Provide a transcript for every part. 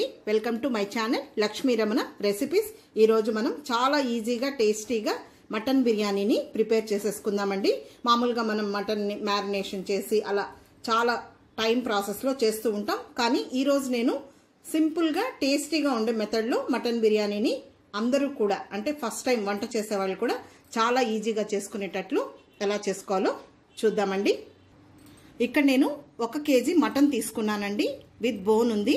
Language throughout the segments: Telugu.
welcome to my channel Lakshmi Ramana recipes ఈరోజు మనం చాలా ఈజీగా టేస్టీగా మటన్ బిర్యానీని ప్రిపేర్ చేసేసుకుందామండి మామూలుగా మనం మటన్ని మ్యారినేషన్ చేసి అలా చాలా టైం ప్రాసెస్లో చేస్తూ ఉంటాం కానీ ఈరోజు నేను సింపుల్గా టేస్టీగా ఉండే మెథడ్లో మటన్ బిర్యానీని అందరూ కూడా అంటే ఫస్ట్ టైం వంట చేసే వాళ్ళు కూడా చాలా ఈజీగా చేసుకునేటట్లు ఎలా చేసుకోవాలో చూద్దామండి ఇక్కడ నేను ఒక కేజీ మటన్ తీసుకున్నానండి విత్ బోన్ ఉంది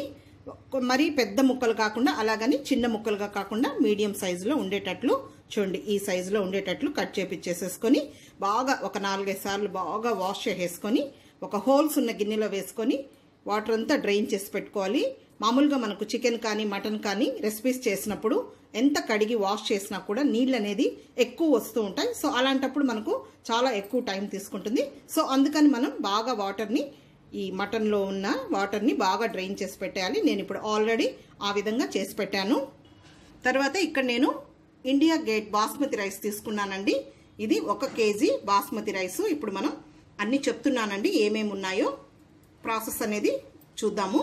మరీ పెద్ద ముక్కలు కాకుండా అలాగని చిన్న ముక్కలుగా కాకుండా మీడియం సైజులో ఉండేటట్లు చూడండి ఈ సైజులో ఉండేటట్లు కట్ చేపించేసేసుకొని బాగా ఒక నాలుగైదు సార్లు బాగా వాష్ చేసేసుకొని ఒక హోల్స్ ఉన్న గిన్నెలో వేసుకొని వాటర్ అంతా డ్రైన్ చేసి పెట్టుకోవాలి మామూలుగా మనకు చికెన్ కానీ మటన్ కానీ రెసిపీస్ చేసినప్పుడు ఎంత కడిగి వాష్ చేసినా కూడా నీళ్ళు అనేది ఎక్కువ వస్తూ ఉంటాయి సో అలాంటప్పుడు మనకు చాలా ఎక్కువ టైం తీసుకుంటుంది సో అందుకని మనం బాగా వాటర్ని ఈ మటన్లో ఉన్న వాటర్ని బాగా డ్రైన్ చేసి పెట్టేయాలి నేను ఇప్పుడు ఆల్రెడీ ఆ విధంగా చేసి పెట్టాను తర్వాత ఇక్కడ నేను ఇండియా గేట్ బాస్మతి రైస్ తీసుకున్నానండి ఇది ఒక కేజీ బాస్మతి రైస్ ఇప్పుడు మనం అన్ని చెప్తున్నానండి ఏమేమి ఉన్నాయో ప్రాసెస్ అనేది చూద్దాము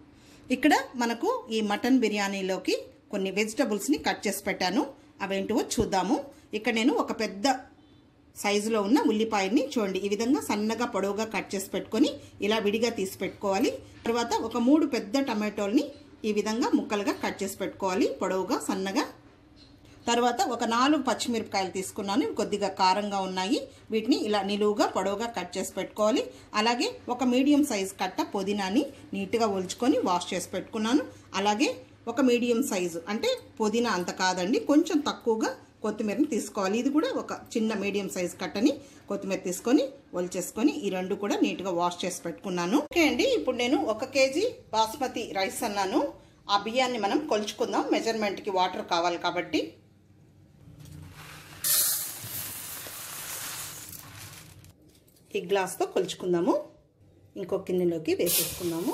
ఇక్కడ మనకు ఈ మటన్ బిర్యానీలోకి కొన్ని వెజిటబుల్స్ని కట్ చేసి పెట్టాను అవేంటివో చూద్దాము ఇక్కడ నేను ఒక పెద్ద సైజులో ఉన్న ఉల్లిపాయని చూడండి ఈ విధంగా సన్నగా పొడవుగా కట్ చేసి పెట్టుకొని ఇలా విడిగా తీసి పెట్టుకోవాలి తర్వాత ఒక మూడు పెద్ద టమాటోల్ని ఈ విధంగా ముక్కలుగా కట్ చేసి పెట్టుకోవాలి పొడవుగా సన్నగా తర్వాత ఒక నాలుగు పచ్చిమిరపకాయలు తీసుకున్నాను కొద్దిగా కారంగా ఉన్నాయి వీటిని ఇలా నిలువుగా పొడవుగా కట్ చేసి పెట్టుకోవాలి అలాగే ఒక మీడియం సైజ్ కట్ట పుదీనాని నీట్గా ఒలుచుకొని వాష్ చేసి పెట్టుకున్నాను అలాగే ఒక మీడియం సైజు అంటే పుదీనా అంత కాదండి కొంచెం తక్కువగా కొత్తిమీరని తీసుకోవాలి ఇది కూడా ఒక చిన్న మీడియం సైజ్ కట్టని కొత్తిమీర తీసుకొని ఒలిచేసుకొని ఈ రెండు కూడా నీట్గా వాష్ చేసి పెట్టుకున్నాను ఓకే అండి ఇప్పుడు నేను ఒక కేజీ బాస్మతి రైస్ అన్నాను ఆ బియ్యాన్ని మనం కొలుచుకుందాం మెజర్మెంట్కి వాటర్ కావాలి కాబట్టి ఈ గ్లాస్తో కొలుచుకుందాము ఇంకో గిన్నెలోకి వేసేసుకుందాము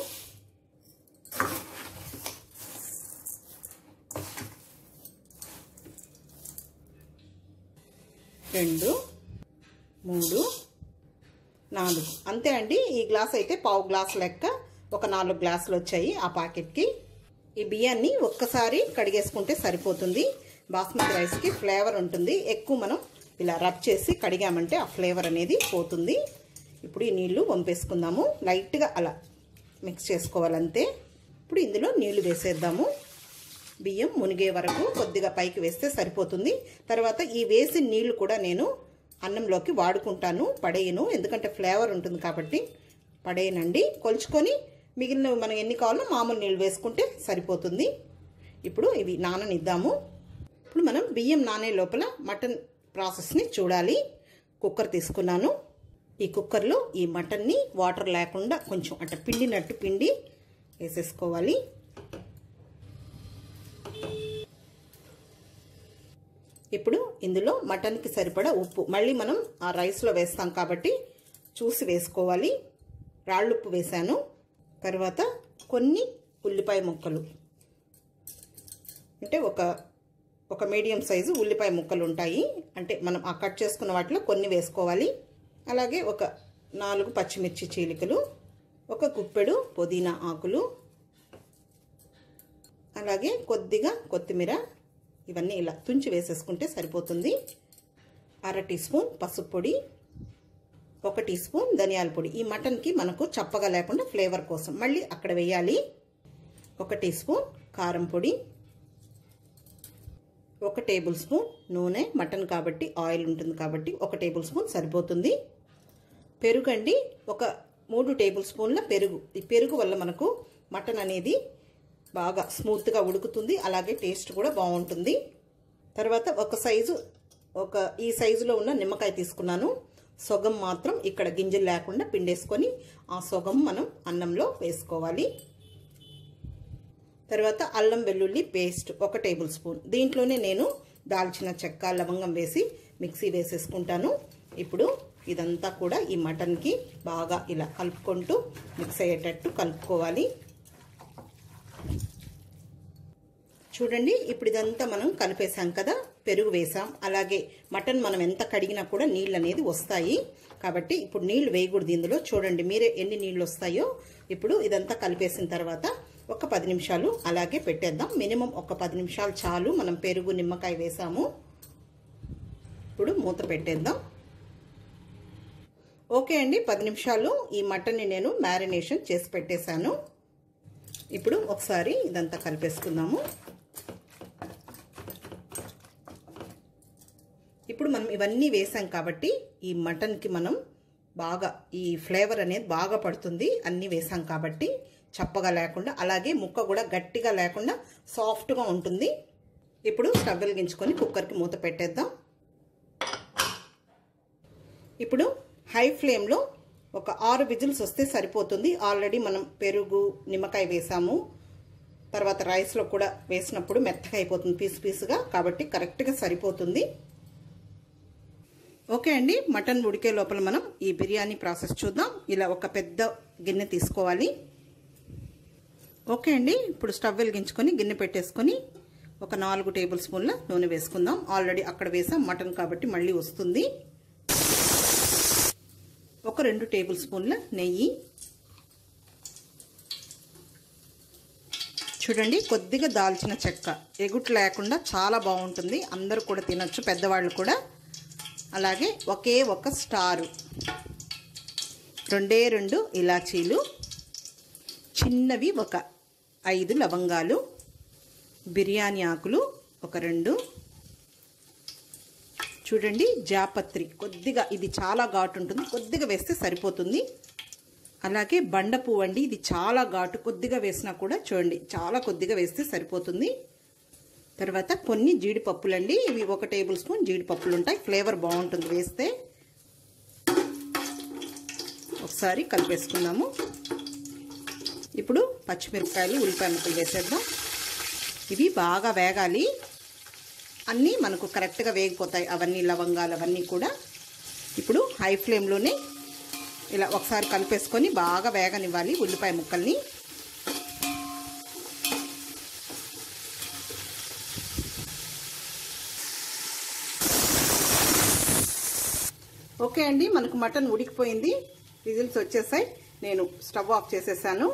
రెండు మూడు నాలుగు అంతే అండి ఈ గ్లాస్ అయితే పావు గ్లాస్ లెక్క ఒక నాలుగు గ్లాసులు వచ్చాయి ఆ ప్యాకెట్కి ఈ బియ్యాన్ని ఒక్కసారి కడిగేసుకుంటే సరిపోతుంది బాస్మతి రైస్కి ఫ్లేవర్ ఉంటుంది ఎక్కువ మనం ఇలా రబ్ చేసి కడిగామంటే ఆ ఫ్లేవర్ అనేది పోతుంది ఇప్పుడు ఈ నీళ్లు వంపేసుకుందాము లైట్గా అలా మిక్స్ చేసుకోవాలంతే ఇప్పుడు ఇందులో నీళ్లు వేసేద్దాము బియ్యం మునిగే వరకు కొద్దిగా పైకి వేస్తే సరిపోతుంది తర్వాత ఈ వేసిన నీళ్లు కూడా నేను అన్నంలోకి వాడుకుంటాను పడేయను ఎందుకంటే ఫ్లేవర్ ఉంటుంది కాబట్టి పడేయనండి కొలుచుకొని మిగిలిన మనం ఎన్ని కావాలో మామూలు నీళ్ళు వేసుకుంటే సరిపోతుంది ఇప్పుడు ఇవి నాననిద్దాము ఇప్పుడు మనం బియ్యం నానే లోపల మటన్ ప్రాసెస్ని చూడాలి కుక్కర్ తీసుకున్నాను ఈ కుక్కర్లో ఈ మటన్ని వాటర్ లేకుండా కొంచెం అట్ట పిండినట్టు పిండి వేసేసుకోవాలి ఇప్పుడు ఇందులో మటన్కి సరిపడా ఉప్పు మళ్ళీ మనం ఆ రైస్లో వేస్తాం కాబట్టి చూసి వేసుకోవాలి రాళ్ళుప్పు వేశాను తర్వాత కొన్ని ఉల్లిపాయ ముక్కలు అంటే ఒక ఒక మీడియం సైజు ఉల్లిపాయ ముక్కలు ఉంటాయి అంటే మనం ఆ కట్ చేసుకున్న వాటిలో కొన్ని వేసుకోవాలి అలాగే ఒక నాలుగు పచ్చిమిర్చి చీలికలు ఒక గుప్పెడు పుదీనా ఆకులు అలాగే కొద్దిగా కొత్తిమీర ఇవన్నీ ఇలా తుంచి వేసేసుకుంటే సరిపోతుంది అర టీ స్పూన్ పసుపు పొడి ఒక టీ స్పూన్ ధనియాల పొడి ఈ మటన్కి మనకు చప్పగా లేకుండా ఫ్లేవర్ కోసం మళ్ళీ అక్కడ వేయాలి ఒక టీ స్పూన్ కారం పొడి ఒక టేబుల్ స్పూన్ నూనె మటన్ కాబట్టి ఆయిల్ ఉంటుంది కాబట్టి ఒక టేబుల్ స్పూన్ సరిపోతుంది పెరుగు అండి ఒక మూడు టేబుల్ స్పూన్ల పెరుగు ఈ పెరుగు వల్ల మనకు మటన్ అనేది బాగా స్మూత్గా ఉడుకుతుంది అలాగే టేస్ట్ కూడా బాగుంటుంది తర్వాత ఒక సైజు ఒక ఈ సైజులో ఉన్న నిమ్మకాయ తీసుకున్నాను సొగం మాత్రం ఇక్కడ గింజలు లేకుండా పిండేసుకొని ఆ సొగం మనం అన్నంలో వేసుకోవాలి తర్వాత అల్లం వెల్లుల్లి పేస్ట్ ఒక టేబుల్ స్పూన్ దీంట్లోనే నేను దాల్చిన చెక్క లవంగం వేసి మిక్సీ వేసేసుకుంటాను ఇప్పుడు ఇదంతా కూడా ఈ మటన్కి బాగా ఇలా కలుపుకుంటూ మిక్స్ అయ్యేటట్టు కలుపుకోవాలి చూడండి ఇప్పుడు ఇదంతా మనం కలిపేసాం కదా పెరుగు వేసాం అలాగే మటన్ మనం ఎంత కడిగినా కూడా నీళ్ళు అనేది వస్తాయి కాబట్టి ఇప్పుడు నీళ్లు వేయకూడదు ఇందులో చూడండి మీరే ఎన్ని నీళ్ళు వస్తాయో ఇప్పుడు ఇదంతా కలిపేసిన తర్వాత ఒక పది నిమిషాలు అలాగే పెట్టేద్దాం మినిమం ఒక పది నిమిషాలు చాలు మనం పెరుగు నిమ్మకాయ వేసాము ఇప్పుడు మూత పెట్టేద్దాం ఓకే అండి పది నిమిషాలు ఈ మటన్ని నేను మ్యారినేషన్ చేసి పెట్టేశాను ఇప్పుడు ఒకసారి ఇదంతా కలిపేసుకుందాము ఇప్పుడు మనం ఇవన్నీ వేసాం కాబట్టి ఈ మటన్కి మనం బాగా ఈ ఫ్లేవర్ అనేది బాగా పడుతుంది అన్నీ వేసాం కాబట్టి చప్పగా లేకుండా అలాగే ముక్క కూడా గట్టిగా లేకుండా సాఫ్ట్గా ఉంటుంది ఇప్పుడు స్టవ్ వెలిగించుకొని కుక్కర్కి మూత పెట్టేద్దాం ఇప్పుడు హై ఫ్లేమ్లో ఒక ఆరు విజిల్స్ వస్తే సరిపోతుంది ఆల్రెడీ మనం పెరుగు నిమ్మకాయ వేసాము తర్వాత రైస్లో కూడా వేసినప్పుడు మెత్తగా అయిపోతుంది పీస్ పీసుగా కాబట్టి కరెక్ట్గా సరిపోతుంది ఓకే అండి మటన్ ఉడికే లోపల మనం ఈ బిర్యానీ ప్రాసెస్ చూద్దాం ఇలా ఒక పెద్ద గిన్నె తీసుకోవాలి ఓకే అండి ఇప్పుడు స్టవ్ వెలిగించుకొని గిన్నె పెట్టేసుకొని ఒక నాలుగు టేబుల్ స్పూన్ల నూనె వేసుకుందాం ఆల్రెడీ అక్కడ వేసాం మటన్ కాబట్టి మళ్ళీ వస్తుంది ఒక రెండు టేబుల్ స్పూన్ల నెయ్యి చూడండి కొద్దిగా దాల్చిన చెక్క ఎగుట్ లేకుండా చాలా బాగుంటుంది అందరూ కూడా తినొచ్చు పెద్దవాళ్ళు కూడా అలాగే ఒకే ఒక స్టారు రెండే రెండు ఇలాచీలు చిన్నవి ఒక ఐదు లవంగాలు బిర్యానీ ఆకులు ఒక రెండు చూడండి జాపత్రి కొద్దిగా ఇది చాలా ఘాటు ఉంటుంది కొద్దిగా వేస్తే సరిపోతుంది అలాగే బండ పువ్వు అండి ఇది చాలా ఘాటు కొద్దిగా వేసినా కూడా చూడండి చాలా కొద్దిగా వేస్తే సరిపోతుంది తర్వాత కొన్ని జీడిపప్పులండి ఇవి ఒక టేబుల్ స్పూన్ జీడిపప్పులు ఉంటాయి ఫ్లేవర్ బాగుంటుంది వేస్తే ఒకసారి కలిపేసుకుందాము ఇప్పుడు పచ్చిమిరపకాయలు ఉల్లిపాయ ముక్కలు వేసేద్దాం ఇవి బాగా వేగాలి అన్నీ మనకు కరెక్ట్గా వేగిపోతాయి అవన్నీ లవంగాలు అవన్నీ కూడా ఇప్పుడు హై ఫ్లేమ్లోనే ఇలా ఒకసారి కలిపేసుకొని బాగా వేగనివ్వాలి ఉల్లిపాయ ముక్కల్ని ఓకే అండి మనకు మటన్ ఉడికిపోయింది విజిల్స్ వచ్చేసాయి నేను స్టవ్ ఆఫ్ చేసేసాను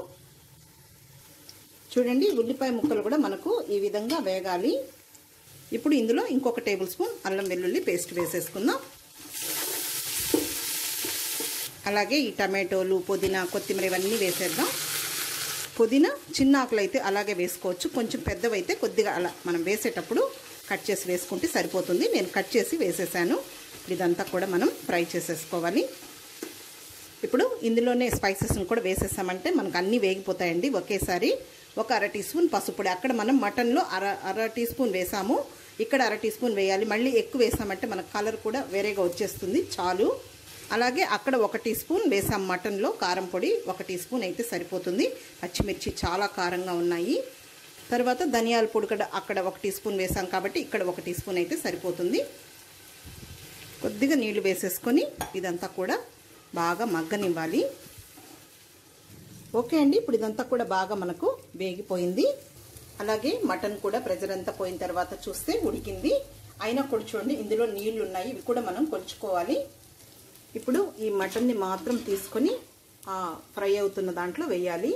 చూడండి ఉల్లిపాయ ముక్కలు కూడా మనకు ఈ విధంగా వేగాలి ఇప్పుడు ఇందులో ఇంకొక టేబుల్ స్పూన్ అల్లం వెల్లుల్లి పేస్ట్ వేసేసుకుందాం అలాగే ఈ టమాటోలు పుదీనా కొత్తిమీర ఇవన్నీ వేసేద్దాం పుదీనా చిన్న ఆకులు అయితే అలాగే వేసుకోవచ్చు కొంచెం పెద్దవైతే కొద్దిగా అలా మనం వేసేటప్పుడు కట్ చేసి వేసుకుంటే సరిపోతుంది నేను కట్ చేసి వేసేసాను ఇదంతా కూడా మనం ఫ్రై చేసేసుకోవాలి ఇప్పుడు ఇందులోనే స్పైసెస్ని కూడా వేసేసామంటే మనకు అన్నీ వేగిపోతాయండి ఒకేసారి ఒక అర టీ స్పూన్ పసుపుడి అక్కడ మనం మటన్లో అర అర టీ స్పూన్ వేసాము ఇక్కడ అర టీ స్పూన్ వేయాలి మళ్ళీ ఎక్కువ వేసామంటే మనకు కలర్ కూడా వేరేగా వచ్చేస్తుంది చాలు అలాగే అక్కడ ఒక టీ స్పూన్ వేసాం మటన్లో కారం పొడి ఒక టీ స్పూన్ అయితే సరిపోతుంది పచ్చిమిర్చి చాలా కారంగా ఉన్నాయి తర్వాత ధనియాల పొడి కూడా అక్కడ ఒక టీ స్పూన్ వేసాం కాబట్టి ఇక్కడ ఒక టీ స్పూన్ అయితే సరిపోతుంది కొద్దిగా నీళ్లు వేసేసుకొని ఇదంతా కూడా బాగా మగ్గనివ్వాలి ఓకే అండి ఇప్పుడు ఇదంతా కూడా బాగా మనకు వేగిపోయింది అలాగే మటన్ కూడా ప్రెజర్ అంతా పోయిన తర్వాత చూస్తే ఉడికింది అయినా కూడా చూడండి ఇందులో నీళ్లు ఉన్నాయి ఇవి కూడా మనం కొలుచుకోవాలి ఇప్పుడు ఈ మటన్ని మాత్రం తీసుకొని ఫ్రై అవుతున్న దాంట్లో వేయాలి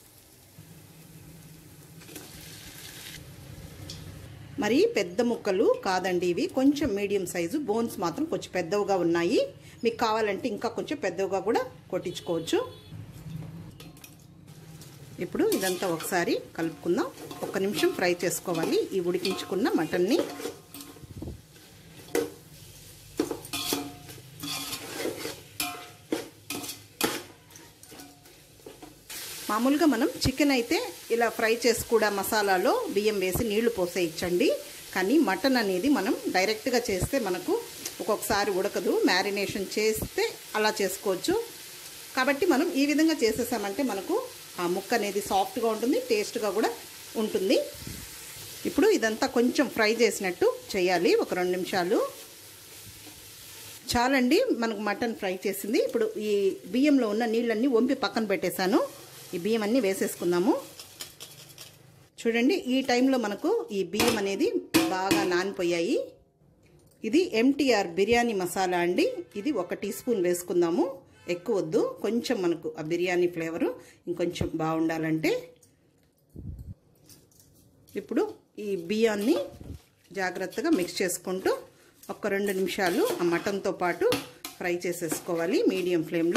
మరి పెద్ద ముక్కలు కాదండి ఇవి కొంచెం మీడియం సైజు బోన్స్ మాత్రం కొంచెం పెద్దవిగా ఉన్నాయి మీకు కావాలంటే ఇంకా కొంచెం పెద్దవిగా కూడా కొట్టించుకోవచ్చు ఇప్పుడు ఇదంతా ఒకసారి కలుపుకుందాం ఒక నిమిషం ఫ్రై చేసుకోవాలి ఈ ఉడికించుకున్న మటన్ని మామూలుగా మనం చికెన్ అయితే ఇలా ఫ్రై చేసి కూడా మసాలాలో బియ్యం వేసి నీళ్లు పోసేయచ్చండి కానీ మటన్ అనేది మనం డైరెక్ట్గా చేస్తే మనకు ఒక్కొక్కసారి ఉడకదు మ్యారినేషన్ చేస్తే అలా చేసుకోవచ్చు కాబట్టి మనం ఈ విధంగా చేసేసామంటే మనకు ఆ ముక్క అనేది సాఫ్ట్గా ఉంటుంది టేస్ట్గా కూడా ఉంటుంది ఇప్పుడు ఇదంతా కొంచెం ఫ్రై చేసినట్టు చేయాలి ఒక రెండు నిమిషాలు చాలండి మనకు మటన్ ఫ్రై చేసింది ఇప్పుడు ఈ బియ్యంలో ఉన్న నీళ్ళన్నీ వంపి పక్కన పెట్టేశాను ఈ బియ్యం అన్నీ వేసేసుకుందాము చూడండి ఈ టైంలో మనకు ఈ బియ్యం అనేది బాగా నానిపోయాయి ఇది ఎంటీఆర్ బిర్యానీ మసాలా అండి ఇది ఒక టీ స్పూన్ వేసుకుందాము ఎక్కువ వద్దు కొంచెం మనకు ఆ బిర్యానీ ఫ్లేవరు ఇంకొంచెం బాగుండాలంటే ఇప్పుడు ఈ బియ్యాన్ని జాగ్రత్తగా మిక్స్ చేసుకుంటూ ఒక రెండు నిమిషాలు ఆ మటన్తో పాటు ఫ్రై చేసేసుకోవాలి మీడియం ఫ్లేమ్లో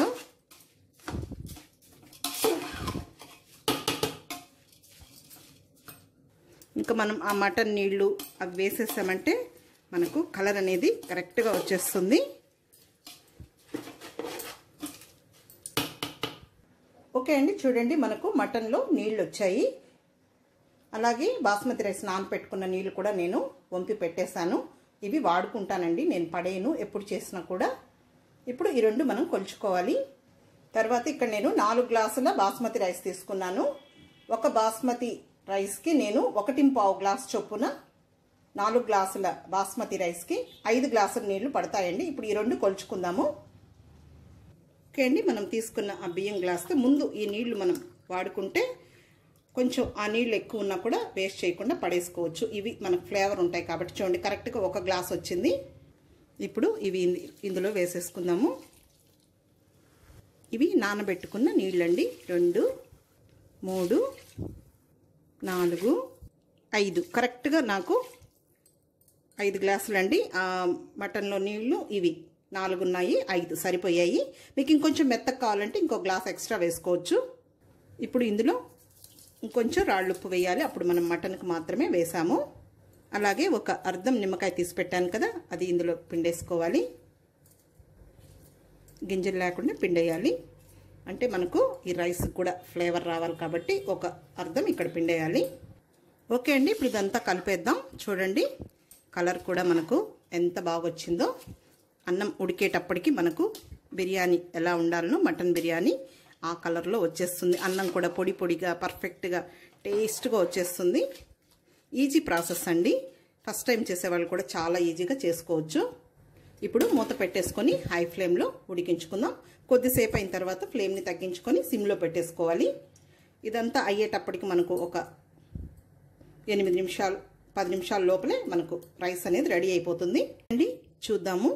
ఇంకా మనం ఆ మటన్ నీళ్ళు అవి వేసేసామంటే మనకు కలర్ అనేది కరెక్ట్గా వచ్చేస్తుంది ఓకే అండి చూడండి మనకు మటన్లో నీళ్ళు వచ్చాయి అలాగే బాస్మతి రైస్ నానపెట్టుకున్న నీళ్ళు కూడా నేను వంపి పెట్టేశాను ఇవి వాడుకుంటానండి నేను పడేయను ఎప్పుడు చేసినా కూడా ఇప్పుడు ఈ రెండు మనం కొలుచుకోవాలి తర్వాత ఇక్కడ నేను నాలుగు గ్లాసుల బాస్మతి రైస్ తీసుకున్నాను ఒక బాస్మతి రైస్కి నేను ఒకటి పావు గ్లాస్ చొప్పున నాలుగు గ్లాసుల బాస్మతి రైస్కి ఐదు గ్లాసుల నీళ్లు పడతాయండి ఇప్పుడు ఈ రెండు కొలుచుకుందాము ఓకే అండి మనం తీసుకున్న ఆ బియ్యం గ్లాస్తో ముందు ఈ నీళ్లు మనం వాడుకుంటే కొంచెం ఆ నీళ్ళు ఎక్కువ ఉన్నా కూడా వేస్ట్ చేయకుండా పడేసుకోవచ్చు ఇవి మనకు ఫ్లేవర్ ఉంటాయి కాబట్టి చూడండి కరెక్ట్గా ఒక గ్లాస్ వచ్చింది ఇప్పుడు ఇవి ఇందులో వేసేసుకుందాము ఇవి నానబెట్టుకున్న నీళ్ళండి రెండు మూడు నాలుగు ఐదు కరెక్ట్గా నాకు ఐదు గ్లాసులు అండి మటన్లో నీళ్లు ఇవి నాలుగు ఉన్నాయి ఐదు సరిపోయాయి మీకు ఇంకొంచెం మెత్తగా కావాలంటే ఇంకో గ్లాస్ ఎక్స్ట్రా వేసుకోవచ్చు ఇప్పుడు ఇందులో ఇంకొంచెం రాళ్ళు ఉప్పు వేయాలి అప్పుడు మనం మటన్కి మాత్రమే వేసాము అలాగే ఒక అర్ధం నిమ్మకాయ తీసి పెట్టాను కదా అది ఇందులో పిండేసుకోవాలి గింజలు లేకుండా పిండేయాలి అంటే మనకు ఈ రైస్ కూడా ఫ్లేవర్ రావాలి కాబట్టి ఒక అర్ధం ఇక్కడ పిండేయాలి ఓకే అండి ఇప్పుడు ఇదంతా కలిపేద్దాం చూడండి కలర్ కూడా మనకు ఎంత బాగా వచ్చిందో అన్నం ఉడికేటప్పటికి మనకు బిర్యానీ ఎలా ఉండాలనో మటన్ బిర్యానీ ఆ కలర్లో వచ్చేస్తుంది అన్నం కూడా పొడి పొడిగా పర్ఫెక్ట్గా టేస్ట్గా వచ్చేస్తుంది ఈజీ ప్రాసెస్ అండి ఫస్ట్ టైం చేసేవాళ్ళు కూడా చాలా ఈజీగా చేసుకోవచ్చు ఇప్పుడు మూత పెట్టేసుకొని హై ఫ్లేమ్లో ఉడికించుకుందాం కొద్దిసేపు అయిన తర్వాత ఫ్లేమ్ని తగ్గించుకొని సిమ్లో పెట్టేసుకోవాలి ఇదంతా అయ్యేటప్పటికి మనకు ఒక ఎనిమిది నిమిషాలు పది నిమిషాల లోపలే మనకు రైస్ అనేది రెడీ అయిపోతుంది అండి చూద్దాము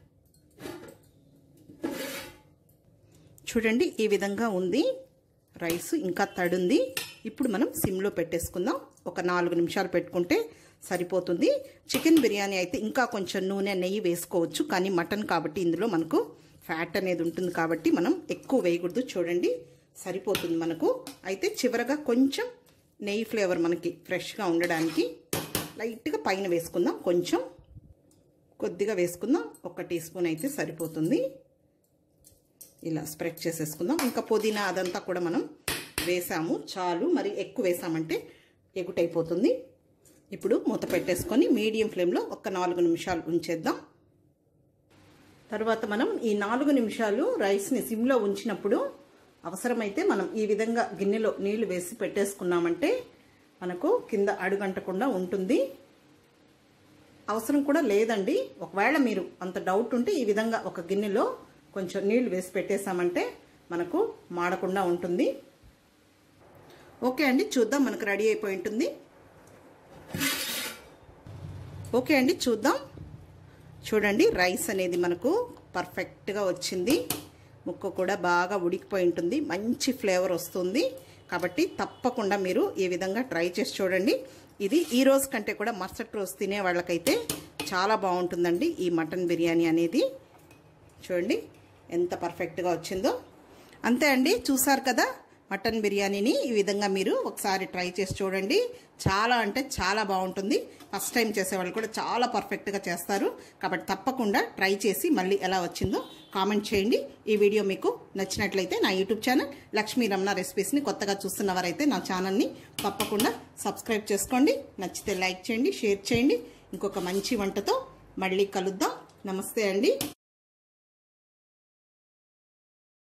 చూడండి ఈ విధంగా ఉంది రైస్ ఇంకా తడుంది ఇప్పుడు మనం సిమ్లో పెట్టేసుకుందాం ఒక నాలుగు నిమిషాలు పెట్టుకుంటే సరిపోతుంది చికెన్ బిర్యానీ అయితే ఇంకా కొంచెం నూనె నెయ్యి వేసుకోవచ్చు కానీ మటన్ కాబట్టి ఇందులో మనకు ఫ్యాట్ అనేది ఉంటుంది కాబట్టి మనం ఎక్కువ వేయకూడదు చూడండి సరిపోతుంది మనకు అయితే చివరగా కొంచెం నెయ్యి ఫ్లేవర్ మనకి ఫ్రెష్గా ఉండడానికి లైట్గా పైన వేసుకుందాం కొంచెం కొద్దిగా వేసుకుందాం ఒక టీ స్పూన్ అయితే సరిపోతుంది ఇలా స్ప్రెడ్ చేసేసుకుందాం ఇంకా పుదీనా అదంతా కూడా మనం వేసాము చాలు మరి ఎక్కువ వేసామంటే ఎగుటైపోతుంది ఇప్పుడు మూత పెట్టేసుకొని మీడియం ఫ్లేమ్లో ఒక నాలుగు నిమిషాలు ఉంచేద్దాం తర్వాత మనం ఈ నాలుగు నిమిషాలు రైస్ని సిమ్లో ఉంచినప్పుడు అవసరమైతే మనం ఈ విధంగా గిన్నెలో నీళ్లు వేసి పెట్టేసుకున్నామంటే మనకు కింద అడుగంటకుండా ఉంటుంది అవసరం కూడా లేదండి ఒకవేళ మీరు అంత డౌట్ ఉంటే ఈ విధంగా ఒక గిన్నెలో కొంచెం నీళ్లు వేసి పెట్టేసామంటే మనకు మాడకుండా ఉంటుంది ఓకే అండి చూద్దాం మనకు రెడీ అయిపోయి ఉంటుంది ఓకే అండి చూద్దాం చూడండి రైస్ అనేది మనకు పర్ఫెక్ట్గా వచ్చింది ముక్క కూడా బాగా ఉడికిపోయి ఉంటుంది మంచి ఫ్లేవర్ వస్తుంది కాబట్టి తప్పకుండా మీరు ఈ విధంగా ట్రై చేసి చూడండి ఇది ఈ రోజు కంటే కూడా మరుసటి రోజు తినే వాళ్ళకైతే చాలా బాగుంటుందండి ఈ మటన్ బిర్యానీ అనేది చూడండి ఎంత పర్ఫెక్ట్గా వచ్చిందో అంతే అండి చూసారు కదా మటన్ బిర్యానీని ఈ విధంగా మీరు ఒకసారి ట్రై చేసి చూడండి చాలా అంటే చాలా బాగుంటుంది ఫస్ట్ టైం చేసేవాళ్ళు కూడా చాలా పర్ఫెక్ట్గా చేస్తారు కాబట్టి తప్పకుండా ట్రై చేసి మళ్ళీ ఎలా వచ్చిందో కామెంట్ చేయండి ఈ వీడియో మీకు నచ్చినట్లయితే నా యూట్యూబ్ ఛానల్ లక్ష్మీ రమణ రెసిపీస్ని కొత్తగా చూస్తున్నవారైతే నా ఛానల్ని తప్పకుండా సబ్స్క్రైబ్ చేసుకోండి నచ్చితే లైక్ చేయండి షేర్ చేయండి ఇంకొక మంచి వంటతో మళ్ళీ కలుద్దాం నమస్తే అండి